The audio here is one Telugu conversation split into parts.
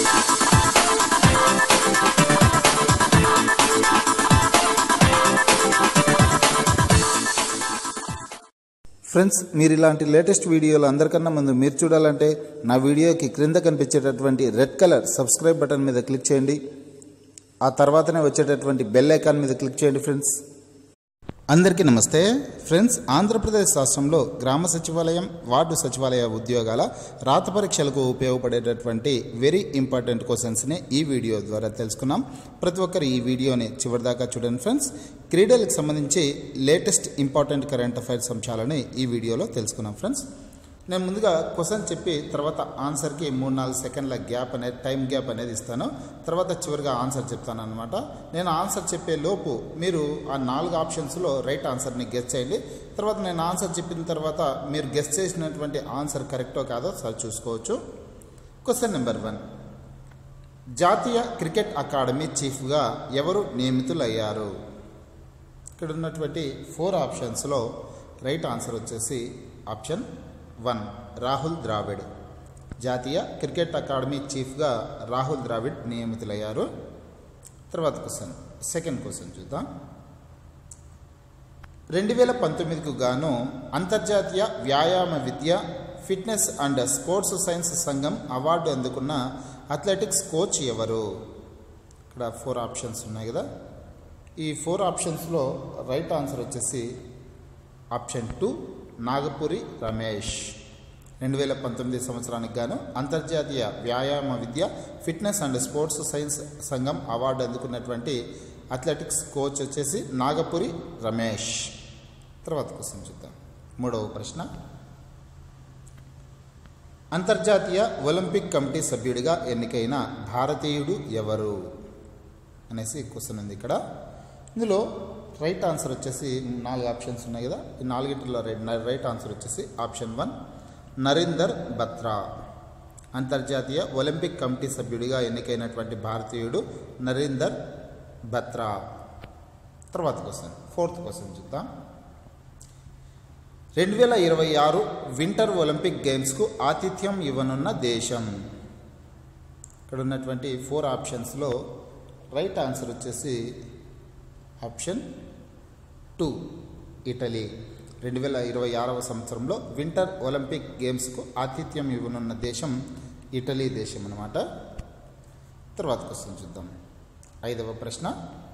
ఫ్రెండ్స్ మీరు ఇలాంటి లేటెస్ట్ వీడియోలు అందరికన్నా ముందు మీరు చూడాలంటే నా వీడియోకి క్రింద కనిపించేటటువంటి రెడ్ కలర్ సబ్స్క్రైబ్ బటన్ మీద క్లిక్ చేయండి ఆ తర్వాతనే వచ్చేటటువంటి బెల్ ఐకాన్ మీద క్లిక్ చేయండి ఫ్రెండ్స్ అందరికీ నమస్తే ఫ్రెండ్స్ ఆంధ్రప్రదేశ్ రాష్ట్రంలో గ్రామ సచివాలయం వార్డు సచివాలయ ఉద్యోగాల రాత పరీక్షలకు ఉపయోగపడేటటువంటి వెరీ ఇంపార్టెంట్ క్వశ్చన్స్ని ఈ వీడియో ద్వారా తెలుసుకున్నాం ప్రతి ఒక్కరు ఈ వీడియోని చివరిదాకా చూడండి ఫ్రెండ్స్ క్రీడలకు సంబంధించి లేటెస్ట్ ఇంపార్టెంట్ కరెంట్ అఫైర్స్ అంశాలని ఈ వీడియోలో తెలుసుకున్నాం ఫ్రెండ్స్ నేను ముందుగా క్వశ్చన్ చెప్పి తర్వాత ఆన్సర్కి మూడు నాలుగు సెకండ్ల గ్యాప్ అనేది టైం గ్యాప్ అనేది ఇస్తాను తర్వాత చివరిగా ఆన్సర్ చెప్తాను అనమాట నేను ఆన్సర్ చెప్పే లోపు మీరు ఆ నాలుగు ఆప్షన్స్లో రైట్ ఆన్సర్ని గెస్ చేయండి తర్వాత నేను ఆన్సర్ చెప్పిన తర్వాత మీరు గెస్ చేసినటువంటి ఆన్సర్ కరెక్టో కాదో సరి చూసుకోవచ్చు క్వశ్చన్ నెంబర్ వన్ జాతీయ క్రికెట్ అకాడమీ చీఫ్గా ఎవరు నియమితులయ్యారు ఇక్కడ ఉన్నటువంటి ఫోర్ ఆప్షన్స్లో రైట్ ఆన్సర్ వచ్చేసి ఆప్షన్ వన్ రాహుల్ ద్రావిడ్ జాతీయ క్రికెట్ అకాడమీ చీఫ్గా రాహుల్ ద్రావిడ్ నియమితులయ్యారు తర్వాత క్వశ్చన్ సెకండ్ క్వశ్చన్ చూద్దాం రెండు వేల పంతొమ్మిదికి గాను అంతర్జాతీయ వ్యాయామ విద్య ఫిట్నెస్ అండ్ స్పోర్ట్స్ సైన్స్ సంఘం అవార్డు అందుకున్న అథ్లెటిక్స్ కోచ్ ఎవరు ఇక్కడ ఫోర్ ఆప్షన్స్ ఉన్నాయి కదా ఈ ఫోర్ ఆప్షన్స్లో రైట్ ఆన్సర్ వచ్చేసి ఆప్షన్ టూ నాగపురి రమేష్ రెండు వేల పంతొమ్మిది సంవత్సరానికి గాను అంతర్జాతీయ వ్యాయామ విద్య ఫిట్నెస్ అండ్ స్పోర్ట్స్ సైన్స్ సంఘం అవార్డు అందుకున్నటువంటి అథ్లెటిక్స్ కోచ్ వచ్చేసి నాగపురి రమేష్ తర్వాత క్వశ్చన్ చూద్దాం మూడవ ప్రశ్న అంతర్జాతీయ ఒలింపిక్ కమిటీ సభ్యుడిగా ఎన్నికైన భారతీయుడు ఎవరు అనేసి క్వశ్చన్ ఉంది ఇక్కడ ఇందులో రైట్ ఆన్సర్ వచ్చేసి నాలుగు ఆప్షన్స్ ఉన్నాయి కదా ఈ నాలుగిటిలో రైట్ రైట్ ఆన్సర్ వచ్చేసి ఆప్షన్ వన్ నరీందర్ బత్రా అంతర్జాతీయ ఒలింపిక్ కమిటీ సభ్యుడిగా ఎన్నికైనటువంటి భారతీయుడు నరీందర్ బత్రా తర్వాత క్వశ్చన్ ఫోర్త్ క్వశ్చన్ చూద్దాం రెండు వేల ఇరవై ఆరు వింటర్ ఒలింపిక్ గేమ్స్కు ఆతిథ్యం ఇవ్వనున్న దేశం ఇక్కడ ఉన్నటువంటి ఫోర్ ఆప్షన్స్లో రైట్ ఆన్సర్ వచ్చేసి ఆప్షన్ టూ ఇటలీ రెండు వేల ఇరవై ఆరవ సంవత్సరంలో వింటర్ ఒలింపిక్ గేమ్స్కు ఆతిథ్యం ఇవ్వనున్న దేశం ఇటలీ దేశం అన్నమాట తర్వాత క్వశ్చన్ చూద్దాం ఐదవ ప్రశ్న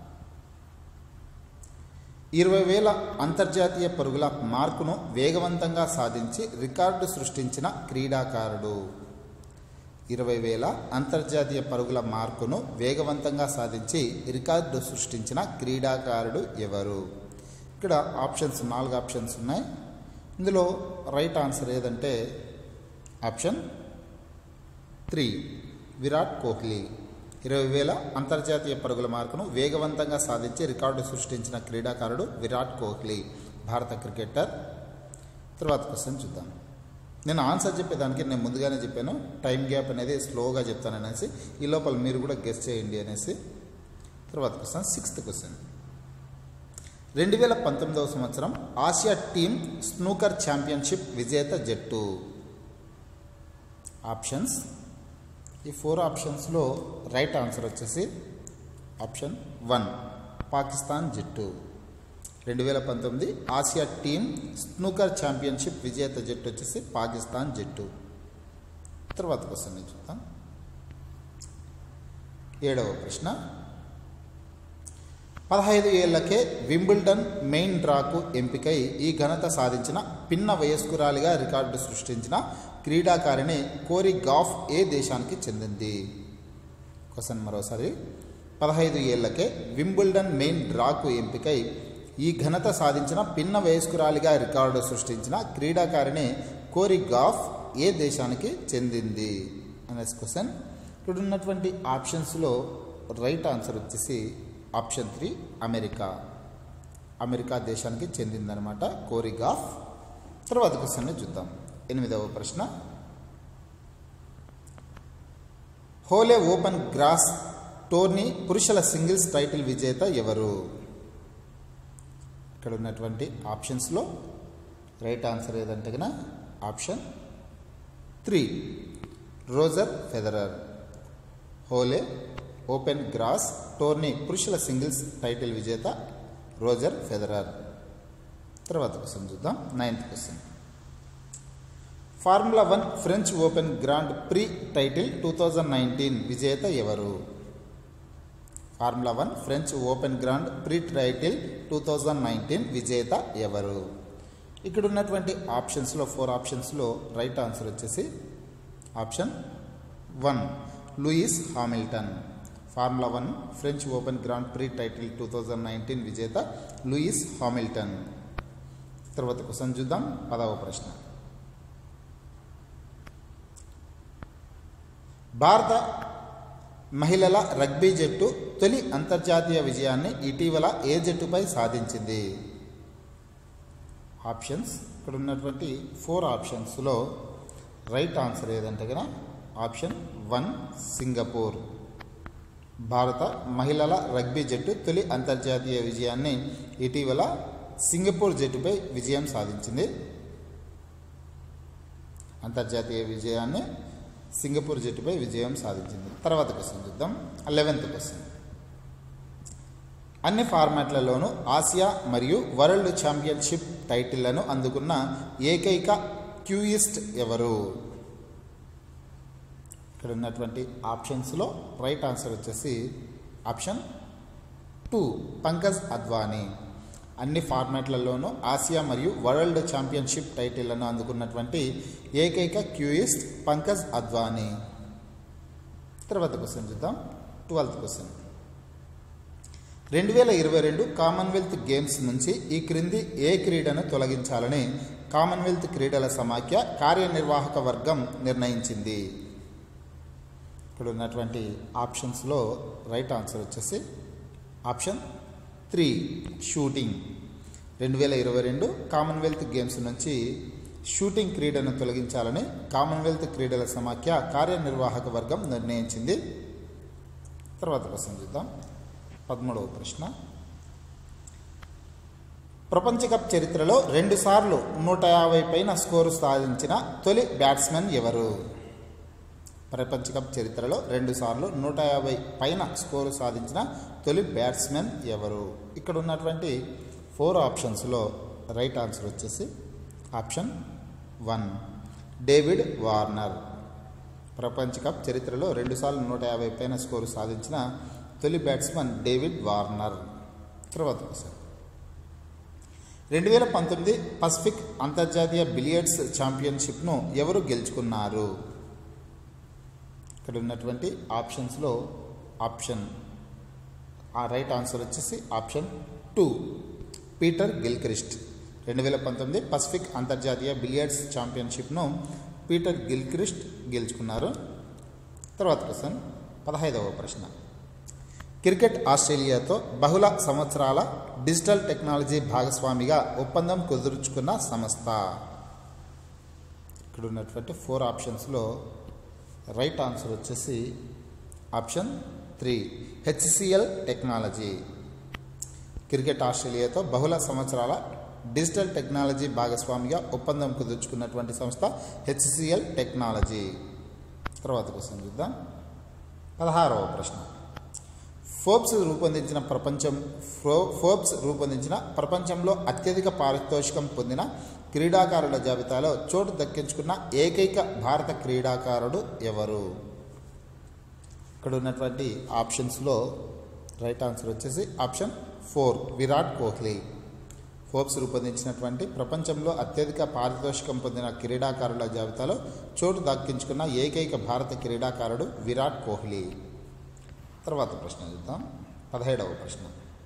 ఇరవై వేల అంతర్జాతీయ పరుగుల మార్కును వేగవంతంగా సాధించి రికార్డు సృష్టించిన క్రీడాకారుడు ఇరవై వేల అంతర్జాతీయ పరుగుల మార్కును వేగవంతంగా సాధించి రికార్డు సృష్టించిన క్రీడాకారుడు ఎవరు ఇక్కడ ఆప్షన్స్ నాలుగు ఆప్షన్స్ ఉన్నాయి ఇందులో రైట్ ఆన్సర్ ఏదంటే ఆప్షన్ త్రీ విరాట్ కోహ్లీ ఇరవై వేల అంతర్జాతీయ పరుగుల మార్కును వేగవంతంగా సాధించి రికార్డు సృష్టించిన క్రీడాకారుడు విరాట్ కోహ్లీ భారత క్రికెటర్ తర్వాత క్వశ్చన్ చూద్దాం నేను ఆన్సర్ చెప్పేదానికి నేను ముందుగానే చెప్పాను టైం గ్యాప్ అనేది స్లోగా చెప్తాను అనేసి ఈ లోపల మీరు కూడా గెస్ట్ చేయండి అనేసి తర్వాత క్వశ్చన్ సిక్స్త్ క్వశ్చన్ రెండు వేల పంతొమ్మిదవ సంవత్సరం ఆసియా టీమ్ స్నూకర్ ఛాంపియన్షిప్ విజేత జట్టు ఆప్షన్స్ ఈ ఫోర్ ఆప్షన్స్లో రైట్ ఆన్సర్ వచ్చేసి ఆప్షన్ వన్ పాకిస్తాన్ జట్టు రెండు వేల పంతొమ్మిది ఆసియా టీమ్ స్నూకర్ ఛాంపియన్షిప్ విజేత జట్టు వచ్చేసి పాకిస్తాన్ జట్టు తర్వాత క్వశ్చన్ చూద్దాం ఏడవ ప్రశ్న పదహైదు ఏళ్లకే వింబుల్డన్ మెయిన్ డ్రాకు ఎంపికై ఈ ఘనత సాధించిన పిన్న వయస్కురాలిగా రికార్డు సృష్టించిన క్రీడాకారిణి కోరి గాఫ్ ఏ దేశానికి చెందింది క్వశ్చన్ మరోసారి పదహైదు ఏళ్లకే వింబుల్డన్ మెయిన్ డ్రాకు ఎంపికై ఈ ఘనత సాధించిన పిన్న వయస్కురాలిగా రికార్డు సృష్టించిన క్రీడాకారిణి కోరి గాఫ్ ఏ దేశానికి చెందింది అనేసి క్వశ్చన్ ఇక్కడ ఉన్నటువంటి ఆప్షన్స్లో రైట్ ఆన్సర్ వచ్చేసి ఆప్షన్ త్రీ అమెరికా అమెరికా దేశానికి చెందిందనమాట కోరిగాఫ్ తర్వాత క్వశ్చన్ చూద్దాం ఎనిమిదవ ప్రశ్న హోలే ఓపెన్ గ్రాస్ టోర్నీ పురుషుల సింగిల్స్ టైటిల్ విజేత ఎవరు ఇక్కడ ఉన్నటువంటి ఆప్షన్స్లో రైట్ ఆన్సర్ ఏదంటే కనుక option three Roger Federer Halle Open grass tourney పురుషుల సింగిల్స్ టైటిల్ విజేత రోజర్ ఫెదరర్ తర్వాత క్వశ్చన్ చూద్దాం ninth question Formula One French Open Grand Prix title two thousand nineteen విజేత ఎవరు Formula One French Open Grand Prix title two thousand nineteen విజేత ఎవరు ఇక్కడ ఉన్నటువంటి ఆప్షన్స్లో ఫోర్ ఆప్షన్స్లో రైట్ ఆన్సర్ వచ్చేసి option one Lewis Hamilton Formula One French Open Grand Prix title two thousand nineteen విజేత లూయిస్ హామిల్టన్ తర్వాత క్వశ్చన్ చూద్దాం పదవ ప్రశ్న భారత మహిళల రగ్బీ జట్టు తొలి అంతర్జాతీయ విజయాన్ని ఇటీవల ఏ జట్టుపై సాధించింది ఆప్షన్స్ ఇక్కడ ఉన్నటువంటి ఫోర్ ఆప్షన్స్లో రైట్ ఆన్సర్ ఏదంటే కదా ఆప్షన్ వన్ సింగపూర్ భారత మహిళల రగ్బీ జట్టు తొలి అంతర్జాతీయ విజయాన్ని ఇటీవల సింగపూర్ జట్టుపై విజయం సాధించింది అంతర్జాతీయ విజయాన్ని సింగపూర్ జట్టుపై విజయం సాధించింది తర్వాత క్వశ్చన్ చూద్దాం లెవెన్త్ క్వశ్చన్ అన్ని ఫార్మాట్లలోనూ ఆసియా మరియు వరల్డ్ ఛాంపియన్షిప్ టైటిళ్లను అందుకున్న ఏకైక క్యూయిస్ట్ ఎవరు ఇక్కడ ఉన్నటువంటి ఆప్షన్స్లో రైట్ ఆన్సర్ వచ్చేసి ఆప్షన్ టూ పంకజ్ అద్వానీ అన్ని ఫార్మాట్లలోనూ ఆసియా మరియు వరల్డ్ ఛాంపియన్షిప్ టైటిళ్లను అందుకున్నటువంటి ఏకైక క్యూయిస్ట్ పంకజ్ అద్వానీ తర్వాత క్వశ్చన్ చూద్దాం ట్వెల్త్ క్వశ్చన్ రెండు వేల ఇరవై రెండు కామన్వెల్త్ గేమ్స్ నుంచి ఈ క్రింది ఏ క్రీడను తొలగించాలని కామన్వెల్త్ క్రీడల సమాఖ్య కార్యనిర్వాహక వర్గం నిర్ణయించింది ఇక్కడ ఉన్నటువంటి ఆప్షన్స్లో రైట్ ఆన్సర్ వచ్చేసి ఆప్షన్ త్రీ షూటింగ్ రెండు వేల ఇరవై రెండు కామన్వెల్త్ గేమ్స్ నుంచి షూటింగ్ క్రీడను తొలగించాలని కామన్వెల్త్ క్రీడల సమాఖ్య కార్యనిర్వాహక వర్గం నిర్ణయించింది తర్వాత ప్రశ్న చూద్దాం పదమూడవ ప్రశ్న ప్రపంచ కప్ చరిత్రలో రెండుసార్లు నూట యాభై పైన స్కోరు సాధించిన తొలి బ్యాట్స్మెన్ ఎవరు ప్రపంచ కప్ చరిత్రలో రెండుసార్లు నూట యాభై పైన స్కోరు సాధించిన తొలి బ్యాట్స్మెన్ ఎవరు ఇక్కడ ఉన్నటువంటి ఫోర్ ఆప్షన్స్లో రైట్ ఆన్సర్ వచ్చేసి ఆప్షన్ వన్ డేవిడ్ వార్నర్ ప్రపంచ కప్ చరిత్రలో రెండుసార్లు నూట యాభై పైన స్కోరు సాధించిన తొలి బ్యాట్స్మన్ డేవిడ్ వార్నర్ తర్వాత క్వశ్చన్ రెండు వేల పంతొమ్మిది పసిఫిక్ అంతర్జాతీయ బిలియర్డ్స్ ఛాంపియన్షిప్ను ఎవరు గెలుచుకున్నారు ఇక్కడ ఉన్నటువంటి ఆప్షన్స్లో ఆప్షన్ ఆ రైట్ ఆన్సర్ వచ్చేసి ఆప్షన్ టూ పీటర్ గిల్క్రిస్ట్ రెండు వేల పంతొమ్మిది పసిఫిక్ అంతర్జాతీయ బిలియర్డ్స్ ఛాంపియన్షిప్ను పీటర్ గిల్క్రిస్ట్ గెలుచుకున్నారు తర్వాత క్వశ్చన్ పదహైదవ ప్రశ్న క్రికెట్ ఆస్ట్రేలియాతో బహుళ సంవత్సరాల డిజిటల్ టెక్నాలజీ భాగస్వామిగా ఒప్పందం కుదుర్చుకున్న సంస్థ ఇక్కడ ఉన్నటువంటి ఫోర్ ఆప్షన్స్లో రైట్ ఆన్సర్ వచ్చేసి option three HCL technology cricket ఆస్ట్రేలియాతో బహుళ సంవత్సరాల డిజిటల్ టెక్నాలజీ భాగస్వామిగా ఒప్పందం కుదుర్చుకున్నటువంటి సంస్థ హెచ్సిఎల్ టెక్నాలజీ తర్వాత క్వశ్చన్ చూద్దాం పదహారవ ప్రశ్న ఫోర్బ్స్ రూపొందించిన ప్రపంచం ఫో ఫోర్బ్స్ రూపొందించిన ప్రపంచంలో అత్యధిక పారితోషికం పొందిన క్రీడాకారుల జాబితాలో చోటు దక్కించుకున్న ఏకైక భారత క్రీడాకారుడు ఎవరు ఇక్కడ ఉన్నటువంటి ఆప్షన్స్లో రైట్ ఆన్సర్ వచ్చేసి option four Virat Kohli Forbes రూపొందించినటువంటి ప్రపంచంలో అత్యధిక పారితోషికం పొందిన క్రీడాకారుల జాబితాలో చోటు దక్కించుకున్న ఏకైక భారత క్రీడాకారుడు విరాట్ కోహ్లీ తర్వాత ప్రశ్న చూద్దాం పదిహేడవ ప్రశ్న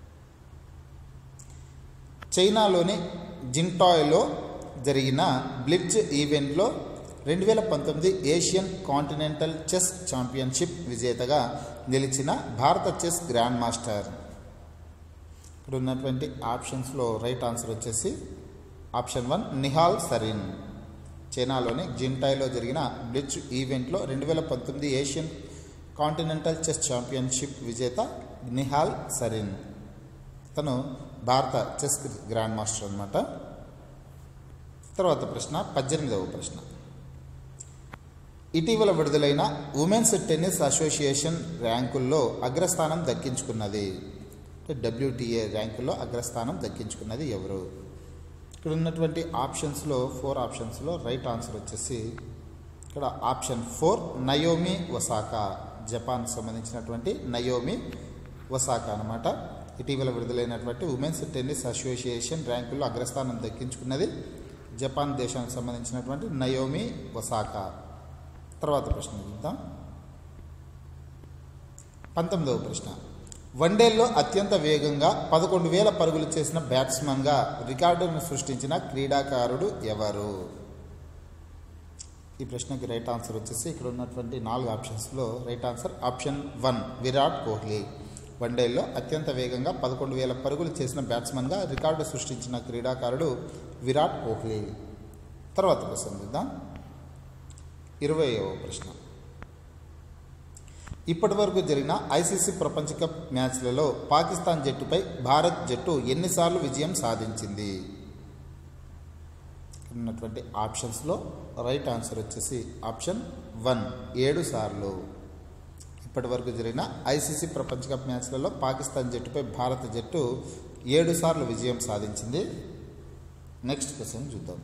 చైనాలోని జింటాయ్లో జరిగిన బ్లిట్జ్ ఈవెంట్లో రెండు వేల పంతొమ్మిది ఏషియన్ కాంటినెంటల్ చెస్ ఛాంపియన్షిప్ విజేతగా నిలిచిన భారత చెస్ గ్రాండ్ మాస్టర్ ఇక్కడ ఉన్నటువంటి ఆప్షన్స్లో రైట్ ఆన్సర్ వచ్చేసి ఆప్షన్ వన్ నిహాల్ సరీన్ చైనాలోని జింటాయ్లో జరిగిన బ్లిట్జ్ ఈవెంట్లో రెండు వేల పంతొమ్మిది ఏషియన్ కాంటినెంటల్ చెస్ ఛాంపియన్షిప్ విజేత నిహాల్ సరీన్ తను భారత చెస్ గ్రాండ్ మాస్టర్ అనమాట తర్వాత ప్రశ్న పద్దెనిమిదవ ప్రశ్న ఇటీవల విడుదలైన ఉమెన్స్ టెన్నిస్ అసోసియేషన్ ర్యాంకుల్లో అగ్రస్థానం దక్కించుకున్నది డబ్ల్యూటీఏ ర్యాంకుల్లో అగ్రస్థానం దక్కించుకున్నది ఎవరు ఇక్కడ ఉన్నటువంటి ఆప్షన్స్లో ఫోర్ ఆప్షన్స్లో రైట్ ఆన్సర్ వచ్చేసి ఇక్కడ option four Naomi Osaka Japan సంబంధించినటువంటి నయోమి ఒసాకా అనమాట ఇటీవల విడుదలైనటువంటి ఉమెన్స్ టెన్నిస్ అసోసియేషన్ ర్యాంకుల్లో అగ్రస్థానం దక్కించుకున్నది జపాన్ దేశానికి సంబంధించినటువంటి నయోమి ఒసాకా తర్వాత ప్రశ్న చూద్దాం పంతొమ్మిదవ ప్రశ్న వన్డేల్లో అత్యంత వేగంగా పదకొండు వేల పరుగులు చేసిన బ్యాట్స్మన్గా రికార్డును సృష్టించిన క్రీడాకారుడు ఎవరు ఈ ప్రశ్నకి రైట్ ఆన్సర్ వచ్చేసి ఇక్కడ ఉన్నటువంటి నాలుగు ఆప్షన్స్లో right answer option one Virat Kohli వన్డేల్లో అత్యంత వేగంగా పదకొండు వేల పరుగులు చేసిన బ్యాట్స్మన్గా రికార్డు సృష్టించిన క్రీడాకారుడు విరాట్ కోహ్లీ తర్వాత ప్రశ్న చూద్దాం ఇరవయవ ప్రశ్న ఇప్పటి వరకు జరిగిన ఐసీసీ ప్రపంచ కప్ మ్యాచ్లలో పాకిస్తాన్ జట్టుపై భారత్ జట్టు ఎన్నిసార్లు విజయం సాధించింది ఉన్నటువంటి ఆప్షన్స్లో రైట్ ఆన్సర్ వచ్చేసి ఆప్షన్ వన్ ఏడు సార్లు ఇప్పటి వరకు జరిగిన ఐసీసీ ప్రపంచ కప్ మ్యాచ్లలో పాకిస్తాన్ జట్టుపై భారత జట్టు ఏడు సార్లు విజయం సాధించింది నెక్స్ట్ క్వశ్చన్ చూద్దాం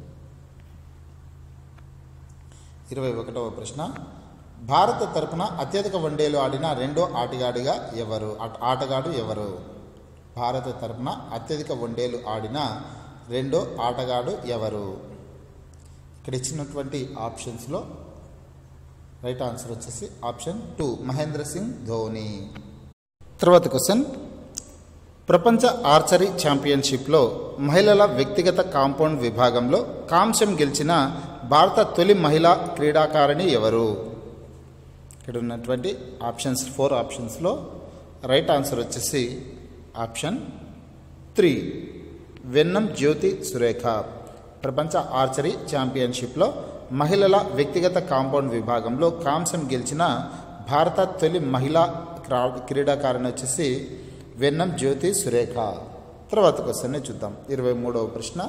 ఇరవై ఒకటవ ప్రశ్న భారత తరపున అత్యధిక వన్డేలు ఆడిన రెండో ఆటగాడిగా ఎవరు ఆట- ఆటగాడు ఎవరు భారత తరపున అత్యధిక వన్డేలు ఆడిన రెండో ఆటగాడు ఎవరు ఇక్కడ ఇచ్చినటువంటి ఆప్షన్స్లో రైట్ ఆన్సర్ వచ్చేసి ఆప్షన్ టూ మహేంద్ర సింగ్ ధోని తర్వాత క్వశ్చన్ ప్రపంచ ఆర్చరీ ఛాంపియన్షిప్లో మహిళల వ్యక్తిగత కాంపౌండ్ విభాగంలో కాంస్యం గెలిచిన భారత తొలి మహిళా క్రీడాకారిణి ఎవరు ఇక్కడ ఉన్నటువంటి ఆప్షన్స్ ఫోర్ ఆప్షన్స్లో రైట్ ఆన్సర్ వచ్చేసి ఆప్షన్ త్రీ వెన్నం జ్యోతి సురేఖ ప్రపంచ ఆర్చరీ ఛాంపియన్షిప్లో మహిళల వ్యక్తిగత కాంపౌండ్ విభాగంలో కాంస్యం గెలిచిన భారత తొలి మహిళా క్రా- క్రీడాకారిణి వచ్చేసి వెన్నం జ్యోతి సురేఖ తర్వాత క్వశ్చన్ చూద్దాం ఇరవై మూడవ ప్రశ్న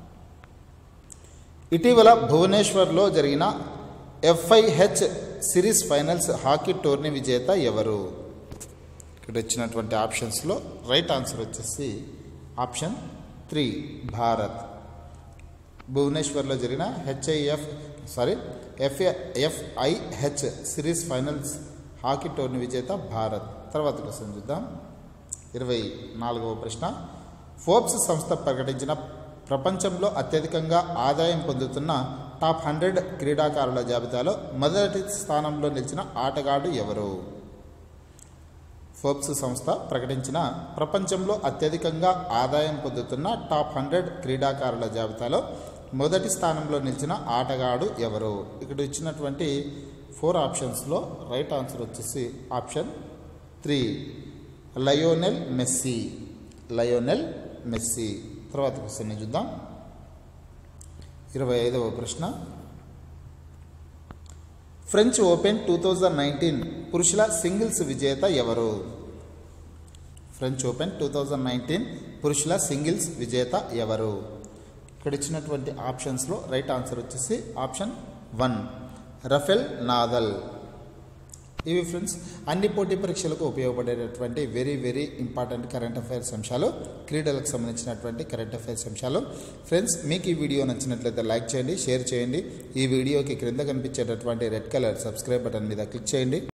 ఇటీవల భువనేశ్వర్లో జరిగిన FIH series finals hockey tourney విజేత ఎవరు ఇక్కడ ఇచ్చినటువంటి ఆప్షన్స్లో రైట్ ఆన్సర్ వచ్చేసి ఆప్షన్ త్రీ భారత్ భువనేశ్వర్లో జరిగిన HIF sorry F FIH series finals hockey tourney విజేత భారత్ తర్వాత క్వశ్చన్ చూద్దాం ఇరవై నాలుగవ ప్రశ్న ఫోర్బ్స్ సంస్థ ప్రకటించిన ప్రపంచంలో అత్యధికంగా ఆదాయం పొందుతున్న టాప్ హండ్రెడ్ క్రీడాకారుల జాబితాలో మొదటి స్థానంలో నిలిచిన ఆటగాడు ఎవరు ఫోర్బ్స్ సంస్థ ప్రకటించిన ప్రపంచంలో అత్యధికంగా ఆదాయం పొందుతున్న టాప్ హండ్రెడ్ క్రీడాకారుల జాబితాలో మొదటి స్థానంలో నిలిచిన ఆటగాడు ఎవరు ఇక్కడ ఇచ్చినటువంటి ఫోర్ ఆప్షన్స్లో రైట్ ఆన్సర్ వచ్చేసి option three Lionel Messi Lionel Messi తర్వాత క్వశ్చన్ చూద్దాం ఇరవై ఐదవ ప్రశ్న French Open two thousand nineteen పురుషుల సింగిల్స్ విజేత ఎవరు French Open two thousand nineteen పురుషుల సింగిల్స్ విజేత ఎవరు ఇక్కడ ఇచ్చినటువంటి ఆప్షన్స్లో రైట్ ఆన్సర్ వచ్చేసి ఆప్షన్ వన్ రఫెల్ నాదల్ ఇవి ఫ్రెండ్స్ అన్ని పోటీ పరీక్షలకు ఉపయోగపడేటటువంటి very very important current affairs అంశాలు క్రీడలకు సంబంధించినటువంటి కరెంట్ అఫైర్స్ అంశాలు ఫ్రెండ్స్ మీకు ఈ వీడియో నచ్చినట్లయితే లైక్ చేయండి షేర్ చేయండి ఈ వీడియోకి క్రింద కనిపించేటటువంటి రెడ్ కలర్ సబ్స్క్రైబ్ బటన్ మీద క్లిక్ చేయండి